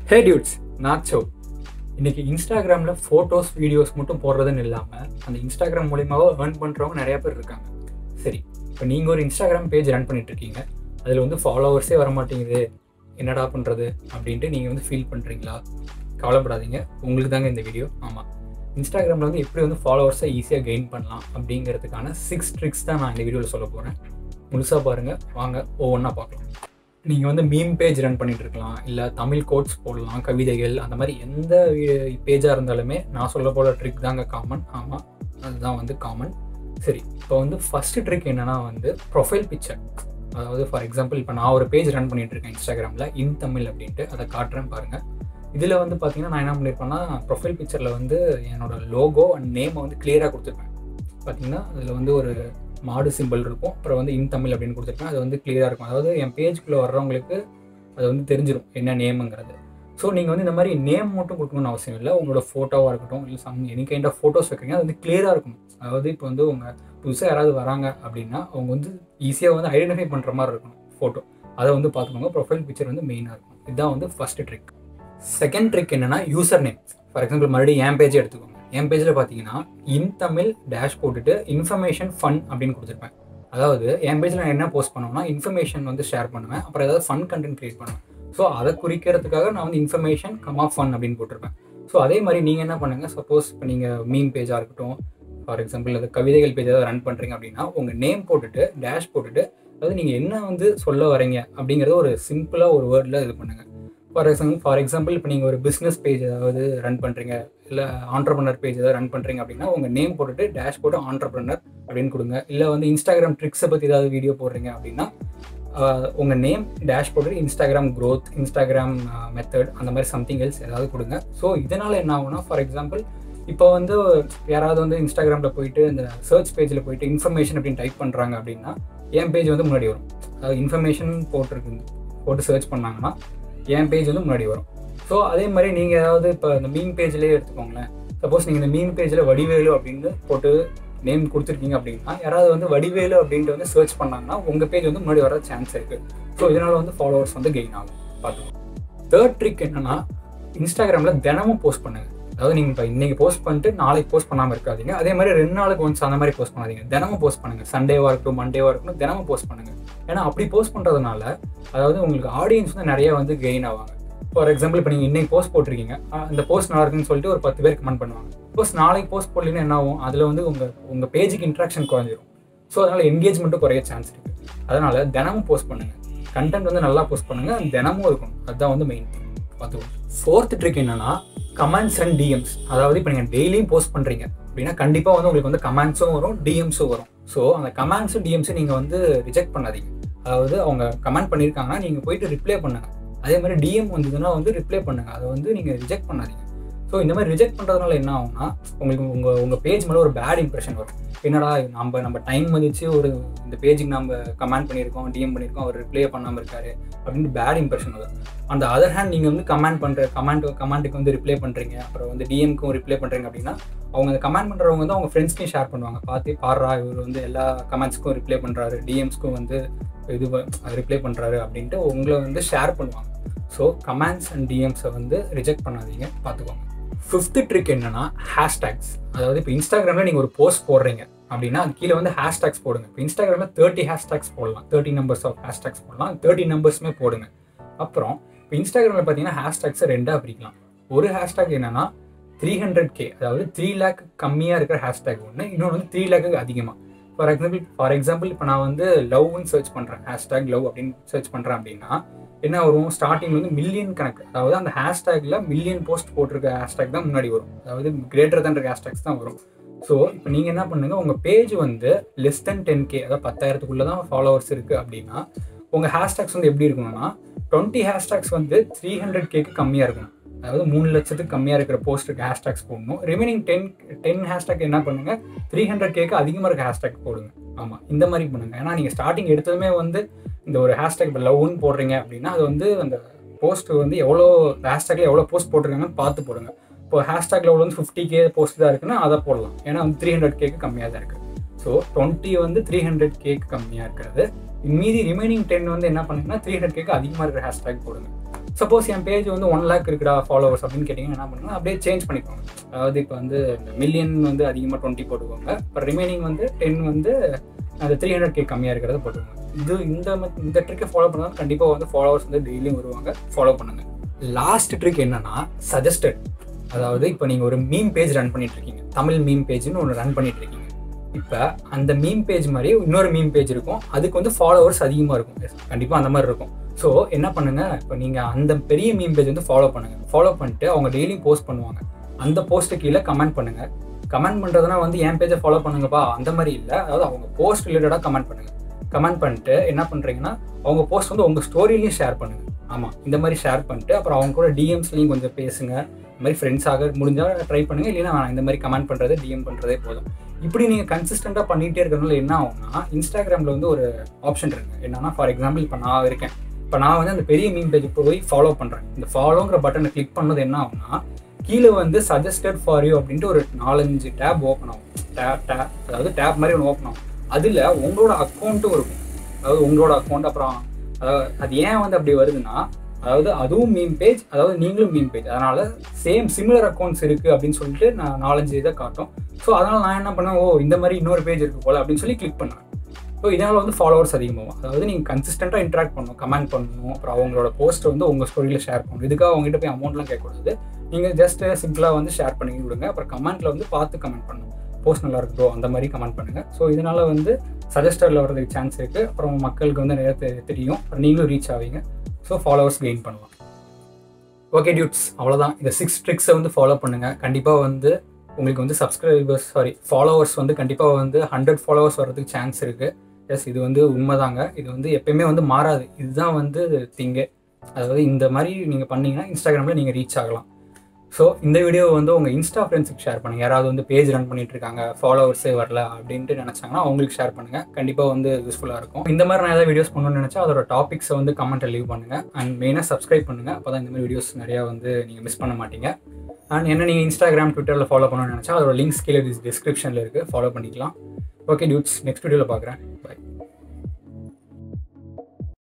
ஹே dudes nacho இன்னைக்கு இன்ஸ்டாகிராமில் photos videos மட்டும் போடுறதுன்னு இல்லாமல் அந்த இன்ஸ்டாகிராம் மூலியமாவோ ஏர்ன் பண்ணுறவங்க நிறைய பேர் இருக்காங்க சரி இப்போ நீங்கள் ஒரு இன்ஸ்டாகிராம் பேஜ் ரன் பண்ணிட்டு இருக்கீங்க அதில் வந்து ஃபாலோவர்ஸே வர மாட்டேங்குது என்னடா பண்ணுறது அப்படின்ட்டு நீங்கள் வந்து ஃபீல் பண்ணுறீங்களா கவலைப்படாதீங்க உங்களுக்கு தாங்க இந்த வீடியோ ஆமாம் இன்ஸ்டாகிராமில் வந்து எப்படி வந்து ஃபாலோவர்ஸை ஈஸியாக கெயின் பண்ணலாம் அப்படிங்கிறதுக்கான சிக்ஸ் ட்ரிக்ஸ் தான் நான் இந்த வீடியோவில் சொல்ல போகிறேன் முழுசாக பாருங்கள் வாங்க ஒவ்வொன்றா பார்க்கலாம் நீங்கள் வந்து மீம் பேஜ் ரன் பண்ணிட்டு இருக்கலாம் இல்லை தமிழ் கோட்ஸ் போடலாம் கவிதைகள் அந்த மாதிரி எந்த பேஜாக இருந்தாலுமே நான் சொல்ல போகிற ட்ரிக் தாங்க காமன் ஆமாம் அதுதான் வந்து காமன் சரி இப்போ வந்து ஃபஸ்ட்டு ட்ரிக் என்னென்னா வந்து ப்ரொஃபைல் பிக்சர் அதாவது ஃபார் எக்ஸாம்பிள் இப்போ நான் ஒரு பேஜ் ரன் பண்ணிட்டு இருக்கேன் இன்ஸ்டாகிராமில் இன் தமிழ் அப்படின்ட்டு அதை காட்டுறேன் பாருங்கள் இதில் வந்து பார்த்தீங்கன்னா நான் என்ன பண்ணியிருப்பேன்னா ப்ரொஃபைல் பிக்சரில் வந்து என்னோட லோகோ அண்ட் நேமை வந்து கிளியராக கொடுத்துருப்பேன் பார்த்தீங்கன்னா அதில் வந்து ஒரு மாடு சிம்பிள் இருக்கும் அப்புறம் வந்து இன் தமிழ் அப்படின்னு கொடுத்துருப்பேன் அது வந்து கிளியராக இருக்கும் அதாவது என் பேஜுக்குள்ளே வர்றவங்களுக்கு அது வந்து தெரிஞ்சிடும் என்ன நேமுங்கிறது ஸோ நீங்கள் வந்து இந்த மாதிரி நேம் மட்டும் கொடுக்கணும்னு அவசியம் இல்லை உங்களோட ஃபோட்டோவாக இருக்கட்டும் இல்லை some any kind of photos வைக்கிறீங்க அது வந்து கிளியராக இருக்கணும் அதாவது இப்போ வந்து உங்கள் புதுசாக யாராவது வராங்க அப்படின்னா அவங்க வந்து ஈஸியாக வந்து ஐடென்டிஃபை பண்ணுற மாதிரி இருக்கணும் ஃபோட்டோ அதை வந்து பார்த்துக்கோங்க ப்ரொஃபைல் பிக்சர் வந்து மெயினாக இருக்கும் இதுதான் வந்து ஃபஸ்ட்டு ட்ரிக் செகண்ட் ட்ரிக் என்னன்னா யூசர் நேம் ஃபார் எக்ஸாம்பிள் மறுபடியும் என் பேஜே எடுத்துக்கோங்க என் பேஜில் பார்த்தீங்கன்னா இன் தமிழ் டேஷ் போட்டுட்டு இன்ஃபர்மேஷன் ஃபன் அப்படின்னு கொடுத்துருப்பேன் அதாவது என் பேஜில் நான் என்ன போஸ்ட் பண்ணுவேன்னா இன்ஃபர்மேஷன் வந்து ஷேர் பண்ணுவேன் அப்புறம் ஏதாவது ஃபன் கண்டென்ட் கிரியேட் பண்ணுவேன் ஸோ அதை குறிக்கிறதுக்காக நான் வந்து இன்ஃபர்மேஷன் கமா ஃபன் அப்படின்னு போட்டிருப்பேன் ஸோ அதே மாதிரி நீங்கள் என்ன பண்ணுங்கள் சப்போஸ் இப்போ நீங்கள் மீன் பேஜாக இருக்கட்டும் ஃபார் எக்ஸாம்பிள் அது கவிதைகள் பேஜ் ஏதாவது ரன் பண்ணுறீங்க அப்படின்னா உங்கள் நேம் போட்டுட்டு டேஷ் போட்டுட்டு அதாவது நீங்கள் என்ன வந்து சொல்ல வரீங்க அப்படிங்கிறத ஒரு சிம்பிளாக ஒரு வேர்டில் இது பண்ணுங்கள் ஃபார் எக்ஸாம்பிள் ஃபார் எக்ஸாம்பிள் இப்போ நீங்கள் ஒரு பிஸ்னஸ் பேஜ் ஏதாவது ரன் பண்ணுறீங்க இல்லை ஆண்டர்பனர் பேஜ் ஏதாவது ரன் பண்ணுறீங்க அப்படின்னா உங்கள் நேம் போட்டுட்டு டேஷ் போட்டு ஆண்டர்பனர் அப்படின்னு கொடுங்க இல்லை வந்து இன்ஸ்டாகிராம் ட்ரிக்ஸை பற்றி ஏதாவது வீடியோ போடுறீங்க அப்படின்னா உங்கள் நேம் டேஷ் போட்டு இன்ஸ்டாகிராம் க்ரோத் இன்ஸ்டாகிராம் மெத்தட் அந்த மாதிரி சம்திங் எல்ஸ் ஏதாவது கொடுங்க ஸோ இதனால் என்ன ஆகும்னா ஃபார் எக்ஸாம்பிள் இப்போ வந்து யாராவது வந்து இன்ஸ்டாகிராமில் போயிட்டு இந்த சர்ச் பேஜில் போயிட்டு இன்ஃபர்மேஷன் அப்படின்னு டைப் பண்ணுறாங்க அப்படின்னா என் பேஜ் வந்து முன்னாடி வரும் அதாவது இன்ஃபர்மேஷன் போட்டிருக்கு போட்டு சர்ச் பண்ணாங்கன்னா என் பேஜ் வந்து முன்னாடி வரும் ஸோ அதே மாதிரி நீங்கள் ஏதாவது இப்போ இந்த மீன் பேஜ்லேயே எடுத்துக்கோங்களேன் சப்போஸ் நீங்கள் இந்த மீன் பேஜில் வடிவேலு அப்படின்னு போட்டு நேம் கொடுத்துருக்கீங்க அப்படின்னா யாராவது வந்து வடிவேலு அப்படின்ட்டு வந்து சர்ச் பண்ணாங்கன்னா உங்கள் பேஜ் வந்து முன்னாடி வர சான்ஸ் இருக்குது ஸோ இதனால் வந்து ஃபாலோவர்ஸ் வந்து கெயின் ஆகும் பார்த்துக்கோங்க தேர்ட் ட்ரிக் என்னன்னா இன்ஸ்டாகிராமில் தினமும் போஸ்ட் பண்ணுங்கள் அதாவது நீங்கள் இப்போ இன்றைக்கி போஸ்ட் பண்ணிட்டு நாளைக்கு போஸ்ட் பண்ணாமல் இருக்காதீங்க அதே மாதிரி ரெண்டு நாளுக்கு ஒன்ஸ் அந்த மாதிரி போஸ்ட் பண்ணாதீங்க தினமும் போஸ்ட் பண்ணுங்கள் சண்டேவாக இருக்கட்டும் மண்டேவாக இருக்கட்டும் தினமும் போஸ்ட் பண்ணுங்கள் ஏன்னா அப்படி போஸ்ட் பண்ணுறதுனால அதாவது உங்களுக்கு ஆடியன்ஸ் வந்து நிறைய வந்து கெயின் ஆவாங்க ஃபார் எக்ஸாம்பிள் இப்போ நீங்கள் இன்னைக்கு போஸ்ட் போட்டிருக்கீங்க அந்த போஸ்ட் நல்லா இருக்குன்னு சொல்லிட்டு ஒரு பத்து பேர் கமெண்ட் பண்ணுவாங்க போஸ்ட் நாளைக்கு போஸ்ட் போடலன்னா என்ன ஆகும் அதில் வந்து உங்கள் உங்கள் பேஜுக்கு இன்ட்ராக்ஷன் குறைஞ்சிரும் ஸோ அதனால் என்கேஜ்மெண்ட்டும் குறைய சான்ஸ் இருக்குது அதனால் தினமும் போஸ்ட் பண்ணுங்கள் கண்டென்ட் வந்து நல்லா போஸ்ட் பண்ணுங்கள் தினமும் இருக்கும் அதுதான் வந்து மெயின் திங் பார்த்துக்கோங்க ஃபோர்த் ட்ரிக் என்னன்னா கமெண்ட்ஸ் அண்ட் டிஎம்ஸ் அதாவது இப்போ நீங்கள் டெய்லியும் போஸ்ட் பண்ணுறீங்க அப்படின்னா கண்டிப்பாக வந்து உங்களுக்கு வந்து கமெண்ட்ஸும் வரும் டிஎம்ஸும் வரும் ஸோ அந்த கமெண்ட்ஸும் டிஎம்ஸும் நீங்கள் வந்து ரிஜெக்ட் பண்ணாதீங்க அதாவது அவங்க கமெண்ட் பண்ணியிருக்காங்கன்னா நீங்கள் போயிட்டு ரிப்ளை பண்ணுங்கள் அதே மாதிரி டிஎம் வந்ததுன்னா வந்து ரிப்ளை பண்ணுங்கள் அதை வந்து நீங்கள் ரிஜெக்ட் பண்ணாதீங்க ஸோ இந்த மாதிரி ரிஜெக்ட் பண்ணுறதுனால என்ன ஆகும்னா உங்களுக்கு உங்கள் உங்கள் பேஜ் மேலே ஒரு பேட் இம்ப்ரெஷன் வரும் என்னடா நம்ம நம்ம டைம் மதிச்சு ஒரு இந்த பேஜுக்கு நம்ம கமெண்ட் பண்ணியிருக்கோம் டிஎம் பண்ணியிருக்கோம் அவர் ரிப்ளை பண்ணாமல் இருக்காரு அப்படின்னு பேட் இம்ப்ரெஷன் வரும் அந்த அதர் ஹேண்ட் நீங்கள் வந்து கமெண்ட் பண்ணுற கமெண்ட் கமெண்ட்டுக்கு வந்து ரிப்ளை பண்ணுறீங்க அப்புறம் வந்து டிஎம்க்கும் ரிப்ளை பண்ணுறீங்க அப்படின்னா அவங்க அந்த கமெண்ட் பண்ணுறவங்க வந்து அவங்க ஃப்ரெண்ட்ஸ்க்கும் ஷேர் பண்ணுவாங்க பார்த்து பாடுறா இவர் வந்து எல்லா கமெண்ட்ஸ்க்கும் ரிப்ளை பண்ணுறாரு டிஎம்ஸ்க்கும் வந்து இது ரிப்ளை பண்ணுறாரு அப்படின்ட்டு உங்களை வந்து ஷேர் பண்ணுவாங்க ஸோ கமெண்ட்ஸ் அண்ட் டிஎம்ஸை வந்து ரிஜெக்ட் பண்ணாதீங்க பார்த்துக்கோங்க ஃபிஃப்த்து ட்ரிக் என்னன்னா ஹேஷ்டேக்ஸ் அதாவது இப்போ இன்ஸ்டாகிராமில் நீங்கள் ஒரு போஸ்ட் போடுறீங்க அப்படின்னா அது கீழே வந்து ஹேஷ்டேக்ஸ் போடுங்க இப்போ இன்ஸ்டாகிராமில் தேர்ட்டி ஹேஷ்டேக்ஸ் போடலாம் தேர்ட்டி நம்பர்ஸ் ஆஃப் ஹேஷ்டேக்ஸ் போடலாம் தேர்ட்டி நம்பர்ஸுமே போடுங்க அப்புறம் இப்போ இன்ஸ்டாகிராமில் பார்த்தீங்கன்னா ஹேஷ்டேக்ஸை ரெண்டாக பிரிக்கலாம் ஒரு ஹேஷ்டேக் என்னன்னா த்ரீ ஹண்ட்ரட் கே அதாவது த்ரீ லேக் கம்மியாக இருக்கிற ஹேஷ்டேக் ஒன்று இன்னொன்று வந்து த்ரீ லேக்கு அதிகமாக ஃபார் எக்ஸாம்பிள் ஃபார் எக்ஸாம்பிள் இப்போ நான் வந்து லவ்னு சர்ச் பண்ணுறேன் ஹேஷ்டேக் லவ் அப்படின்னு சர்ச் பண்ணுறேன் அப்படின்னா என்ன வரும் ஸ்டார்டிங் வந்து மில்லியன் கணக்கு அதாவது அந்த ஹேஷ்டேக்கில் மில்லியன் போஸ்ட் போட்டிருக்க ஹேஷ்டேக் தான் முன்னாடி வரும் அதாவது கிரேட்டர் தன் இருக்க ஹேஷ்டேக்ஸ் தான் வரும் ஸோ இப்போ நீங்கள் என்ன பண்ணுங்க உங்கள் பேஜ் வந்து லெஸ் தென் டென் கே அதாவது பத்தாயிரத்துக்குள்ளே தான் ஃபாலோவர்ஸ் இருக்குது அப்படின்னா உங்கள் ஹேஷ்டேக்ஸ் வந்து எப்படி இருக்கணும்னா டுவெண்ட்டி ஹேஷ்டேக்ஸ் வந்து த்ரீ ஹண்ட்ரட் கேக்கு கம்மியாக இருக்கணும் அதாவது மூணு லட்சத்துக்கு கம்மியாக இருக்கிற போஸ்ட்டுக்கு ஹேஷ்டேக்ஸ் போடணும் ரிமைனிங் டென் டென் ஹேஷ்டேக் என்ன பண்ணுங்க த்ரீ ஹண்ட்ரட் கேக்கு அதிகமாக இருக்க ஹேஷ்டேக் போடுங்க ஆமாம் இந்த மாதிரி பண்ணுங்க ஏன்னா நீங்கள் ஸ்டார்டிங் எடுத்ததுமே வந்து இந்த ஒரு ஹேஷ்டேக் இப்போ லவ்னு போடுறீங்க அப்படின்னா அது வந்து அந்த போஸ்ட் வந்து எவ்வளோ ஹேஷ்டேக்கில் எவ்வளோ போஸ்ட் போட்டிருக்காங்கன்னு பார்த்து போடுங்க இப்போ ஹேஷ்டேக் லெவல் வந்து ஃபிஃப்டி கே போஸ்ட் தான் இருக்குன்னா அதை போடலாம் ஏன்னா வந்து த்ரீ ஹண்ட்ரட் கேக்கு கம்மியாக தான் இருக்குது ஸோ டுவெண்ட்டி வந்து த்ரீ ஹண்ட்ரட் கேக்கு கம்மியாக இருக்கிறது மீதி ரிமைனிங் டென் வந்து என்ன பண்ணுங்கன்னா த்ரீ ஹண்ட்ரட் கேக்கு அதிகமாக இருக்கிற ஹேஷ்டேக் போடுங்க சப்போஸ் என் பேஜ் வந்து ஒன் லேக் இருக்குடா ஃபாலோவர்ஸ் அப்படின்னு கேட்டிங்கன்னா என்ன பண்ணுங்க அப்படியே சேஞ்ச் பண்ணிக்கோங்க அதாவது இப்போ வந்து மில்லியன் வந்து அதிகமாக டுவெண்ட்டி போட்டுக்கோங்க இப்போ ரிமைனிங் வந்து டென் வந்து அந்த த்ரீ ஹண்ட்ரட் கே கம்மியாக இருக்கிறத போட்டுக்கோங்க இது இந்த மத்- இந்த ட்ரிக்கை ஃபாலோ பண்ணால் கண்டிப்பாக வந்து ஃபாலோவர்ஸ் வந்து டெய்லியும் வருவாங்க ஃபாலோ பண்ணுங்க லாஸ்ட் ட்ரிக் என்னன்னா சஜஸ்டட் அதாவது இப்போ நீங்கள் ஒரு மீம் பேஜ் ரன் பண்ணிட்டு இருக்கீங்க தமிழ் மீம் பேஜ்னு ஒன்று ரன் பண்ணிட்டு இருக்கீங்க இப்போ அந்த மீம் பேஜ் மாதிரி இன்னொரு மீம் பேஜ் இருக்கும் அதுக்கு வந்து ஃபாலோவர்ஸ் அதிகமாக இருக்கும் கண்டிப்பாக அந்த மாதிரி இருக்கும் ஸோ என்ன பண்ணுங்க இப்போ நீங்கள் அந்த பெரிய மீம் பேஜ் வந்து ஃபாலோ பண்ணுங்க ஃபாலோ பண்ணிட்டு அவங்க டெய்லியும் போஸ்ட் பண்ணுவாங்க அந்த போஸ்ட்டு கீழே கமெண்ட் பண்ணுங்க கமெண்ட் பண்ணுறதுனா வந்து என் பேஜை ஃபாலோ பண்ணுங்கப்பா அந்த மாதிரி இல்லை அதாவது அவங்க போஸ்ட் ரிலேட்டடாக கமெண்ட் பண்ணுங்க கமெண்ட் பண்ணிட்டு என்ன பண்ணுறீங்கன்னா அவங்க போஸ்ட் வந்து உங்கள் ஸ்டோரிலையும் ஷேர் பண்ணுங்க ஆமாம் இந்த மாதிரி ஷேர் பண்ணிட்டு அப்புறம் அவங்க கூட டிஎம்ஸ்லையும் கொஞ்சம் பேசுங்க இந்த மாதிரி ஃப்ரெண்ட்ஸாக முடிஞ்சால் ட்ரை பண்ணுங்க இல்லைன்னா வேணாம் இந்த மாதிரி கமெண்ட் பண்ணுறது டிஎம் பண்ணுறதே போதும் இப்படி நீங்கள் கன்சிஸ்டண்ட்டாக பண்ணிகிட்டே இருக்கிறதுனால என்ன ஆகும்னா இன்ஸ்டாகிராமில் வந்து ஒரு ஆப்ஷன் இருக்கு என்னன்னா ஃபார் எக்ஸாம்பிள் இப்போ நான் இருக்கேன் இப்போ நான் வந்து அந்த பெரிய மீன் பேஜ் போய் ஃபாலோ பண்ணுறேன் இந்த ஃபாலோங்கிற பட்டனை கிளிக் பண்ணது என்ன ஆகும்னா கீழே வந்து சஜஸ்டட் ஃபார் யூ அப்படின்ட்டு ஒரு நாலஞ்சு டேப் ஓப்பன் ஆகும் டேப் டேப் அதாவது டேப் மாதிரி ஒன்று ஓப்பன் ஆகும் அதில் உங்களோட அக்கௌண்ட்டும் இருக்கும் அதாவது உங்களோட அக்கௌண்ட் அப்புறம் அதாவது அது ஏன் வந்து அப்படி வருதுன்னா அதாவது அதுவும் மீம் பேஜ் அதாவது நீங்களும் மீம் பேஜ் அதனால சேம் சிமிலர் அக்கௌண்ட்ஸ் இருக்கு அப்படின்னு சொல்லிட்டு நான் நாலஞ்சு இதை காட்டும் ஸோ அதனால நான் என்ன பண்ணேன் ஓ இந்த மாதிரி இன்னொரு பேஜ் இருக்கு போல அப்படின்னு சொல்லி கிளிக் பண்ணேன் ஸோ இதனால் வந்து ஃபாலோவர்ஸ் அதிகமாகும் அதாவது நீங்கள் கன்சிஸ்டண்ட்டாக இன்ட்ராக்ட் பண்ணணும் கமெண்ட் பண்ணணும் அப்புறம் அவங்களோட போஸ்ட்டை வந்து உங்கள் ஸ்டோரியில் ஷேர் பண்ணணும் இதுக்காக அவங்ககிட்ட போய் அமௌண்ட்லாம் கேட்கக்கூடாது நீங்கள் ஜஸ்ட் சிம்பிளாக வந்து ஷேர் பண்ணி விடுங்க அப்புறம் கமெண்ட்டில் வந்து பார்த்து கமெண்ட் பண்ணணும் போஸ்ட் நல்லா இருக்கு bro அந்த மாதிரி கமெண்ட் பண்ணுங்கள் ஸோ இதனால் வந்து சஜஸ்டரில் வர்றதுக்கு சான்ஸ் இருக்குது அப்புறம் மக்களுக்கு வந்து நிறைய தெ- தெரியும் அப்புறம் நீங்களும் ரீச் ஆவீங்க ஸோ ஃபாலோவர்ஸ் கெயின் பண்ணலாம் ஓகே டியூட்ஸ் அவ்வளோதான் இந்த சிக்ஸ் ட்ரிக்ஸை வந்து ஃபாலோ பண்ணுங்கள் கண்டிப்பாக வந்து உங்களுக்கு வந்து சப்ஸ்கிரைபர்ஸ் சாரி ஃபாலோவர்ஸ் வந்து கண்டிப்பாக வந்து ஹண்ட்ரட் ஃபாலோவர்ஸ் வர்றதுக்கு சான்ஸ் இருக்குது எஸ் இது வந்து உண்மைதாங்க இது வந்து எப்பயுமே வந்து மாறாது இதுதான் வந்து திங்கு அதாவது இந்த மாதிரி நீங்கள் பண்ணீங்கன்னா இன்ஸ்டாகிராமில் நீங்கள் ரீச் ஆகலாம் ஸோ இந்த வீடியோ வந்து உங்கள் இன்ஸ்டா ஃப்ரெண்ட்ஸுக்கு ஷேர் பண்ணுங்கள் யாராவது வந்து பேஜ் ரன் பண்ணிட்டு இருக்காங்க ஃபாலோவர்ஸே வரல அப்படின்ட்டு நினச்சாங்கன்னா அவங்களுக்கு ஷேர் பண்ணுங்கள் கண்டிப்பாக வந்து யூஸ்ஃபுல்லாக இருக்கும் இந்த மாதிரி நான் ஏதாவது வீடியோஸ் பண்ணணும்னு நினச்சா அதோட டாபிக்ஸை வந்து கமெண்ட்டில் லீவ் பண்ணுங்கள் அண்ட் மெயினாக சப்ஸ்கிரைப் பண்ணுங்கள் அப்போ தான் இந்த மாதிரி வீடியோஸ் நிறையா வந்து நீங்கள் மிஸ் பண்ண மாட்டீங்க அண்ட் என்ன நீங்கள் இன்ஸ்டாகிராம் ட்விட்டரில் ஃபாலோ பண்ணணும்னு நினச்சா அதோட லிங்க்ஸ் கீழே டிஸ்கிரிப்ஷனில் இருக்குது ஃபாலோ பண்ணிக்கலாம் ஓகே டியூட்ஸ் நெக்ஸ்ட் வீடியோவில் பார்க்குறேன் பை